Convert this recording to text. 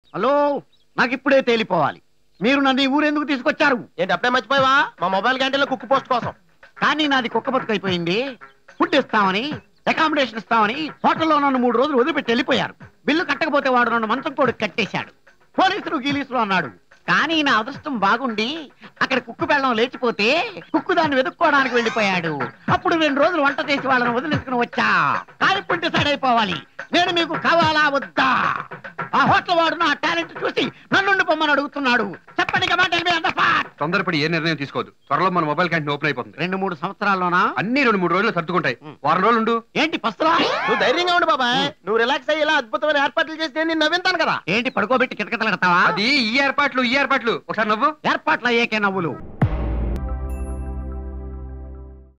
hello నాకు ఇప్పుడే తేలిపోవాలి మీరు నన్ను ఈ ఊరెందుకు తీసుకొచ్చారు ఏంటి అప్పుడే మర్చిపోయావా మా మొబైల్ క్యాంటీన్లో కుక్ పోస్ట్ కోసం కానీ నాది కుక్క బతుకైపోయింది ఫుడ్ ఇస్తామని అకామిడేషన్ ఇస్తామని హోటల్లో నన్ను మూడు రోజులు వదిలిపెట్టి వెళ్ళిపోయారు బిల్లు కట్టకపోతే వాడు నన్ను మంచం తోడు కట్టేశాడు పోలీసులు గీలీసులు అన్నాడు కానీ నా అదృష్టం బాగుండి అక్కడ కుక్కు బెల్లం లేచిపోతే కుక్కు దాన్ని వెతుక్కోవడానికి వెళ్ళిపోయాడు అప్పుడు రెండు రోజులు వంట చేసి వాళ్ళని వదిలేసుకుని వచ్చా కాలిపుంటి సైడ్ అయిపోవాలి నేను మీకు కావాలా వద్దా ఆ హోటల్ వాడు నా టాలెంట్ చూసి నన్ను పొమ్మని అడుగుతున్నాడు చెప్పండి కమాట తొందరపడి ఏ నిర్ణయం తీసుకోవద్దు త్వరలో మన మొబైల్ క్యాంటీన్ ఓపెన్ అయిపోతుంది రెండు మూడు సంవత్సరాల్లోనా అన్ని రెండు మూడు రోజులు సర్దుకుంటాయి వారం రోజులు ఉండు ఏంటి పస్తులా నువ్వు ధైర్యంగా ఉండు బాబాయ్ నువ్వు రిలాక్స్ అయ్యి ఇలా అద్భుతమైన ఏర్పాట్లు చేస్తే నేను నవ్వింతాను కదా ఏంటి పడుకోబెట్టి కిటకిటలు కడతావా అది ఈ ఏర్పాట్లు ఈ ఏర్పాట్లు ఒకసారి నవ్వు ఏర్పాట్లు అయ్యాకే నవ్వులు